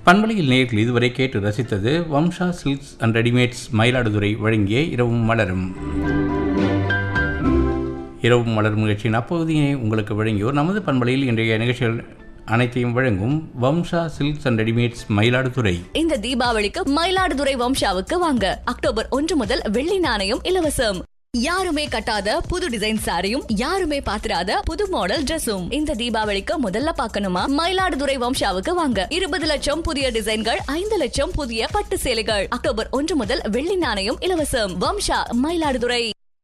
பண்பலையில் நேயர்கள் இதுவரை கேட்டு ரசித்தது Vamsa silks and readymades Mayiladuthurai வழங்கிய இரவும் மலரும் இரவும் மலரும் நிகழ்ச்சியின் அப்பகுதியை உங்களுக்கு வழங்கியோர் நமது பண்பலையில் இன்றைய நிகழ்ச்சிகள் அனைத்தையும் வழங்கும் Vamsa silks and readymades Mayiladuthurai இந்த தீபாவளிக்கு மயிலாடுதுறை வம்சாவுக்கு வாங்க அக்டோபர் ஒன்று முதல் வெள்ளி நாணயம் இலவசம் யாருமே கட்டாத புது டிசைன் சாரியும் யாருமே பாத்திராத புது மாடல் Dressum இந்த தீபாவளிக்கு முதல்ல பார்க்கணுமா மயிலாடுதுறை வம்சாவுக்கு வாங்க இருபது லட்சம் புதிய டிசைன்கள் ஐந்து லட்சம் புதிய பட்டு சேலைகள் அக்டோபர் ஒன்று முதல் வெள்ளி நாணயம் இலவசம் வம்சா மயிலாடுதுறை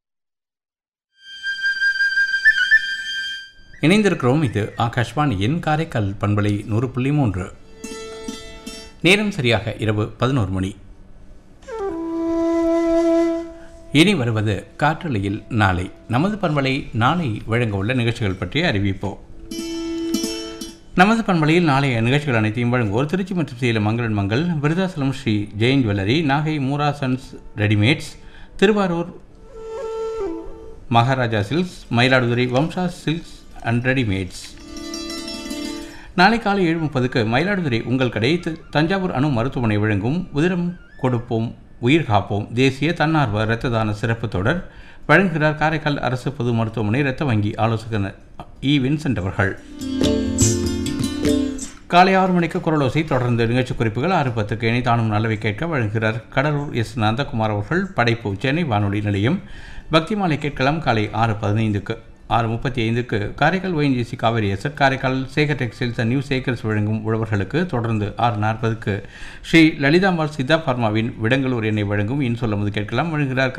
இணைந்திருக்கிறோம் இது ஆகாஷ்வாணியின் காரைக்கால் பண்பலை நூறு புள்ளி மூன்று நேரம் சரியாக இரவு பதினோரு மணி இனி வருவது காற்றலையில் நாளை நமது பண்பலை நாளை வழங்க உள்ள நிகழ்ச்சிகள் பற்றிய அறிவிப்போம் நமது பண்பலையில் நாளைய நிகழ்ச்சிகள் அனைத்தையும் வழங்குவோர் திருச்சி மற்றும் சேலம் மங்களன் Mangal Virudhachalam Shri Jain jewellery Nagai Moora sons readymades Thiruvarur Maharaja silks Mayiladuthurai Vamsa silks and readymades நாளை காலை ஏழு முப்பதுக்கு மயிலாடுதுறை உங்கள் கடை த- தஞ்சாவூர் அணு மருத்துவமனை வழங்கும் உதிரம் கொடுப்போம் உயிர் காப்போம் தேசிய தன்னார்வ இரத்த தான சிறப்பு தொடர் வழங்குகிறார் காரைக்கால் அரசு பொது மருத்துவமனை இரத்த வங்கி ஆலோசகர் இ வின்சென்ட் அவர்கள் காலை ஆறு மணிக்கு குரலோசை தொடர்ந்து நிகழ்ச்சி குறிப்புகள் ஆறு பத்துக்கு இணைத்தானும் நல்லவை கேட்க வழங்குகிறார் கடலூர் எஸ் நந்தகுமார் அவர்கள் படைப்பு சென்னை வானொலி நிலையம் பக்தி மாலை கேட்கலாம் காலை ஆறு பதினைந்துக்கு ஆறு முப்பத்தி ஐந்துக்கு காரைக்கால் ஒயின்ஜிசி காவேரி எஸ்எட் Karaikal Sekar textiles and new Sekars வழங்கும் உழவர்களுக்கு தொடர்ந்து ஆறு நாற்பதுக்கு ஸ்ரீ லலிதாம்பாள் சித்தா பார்மாவின் விடங்களூர் எண்ணெய் வழங்கும் இன்சொல்லமுது கேட்கலாம் வழங்குகிறார்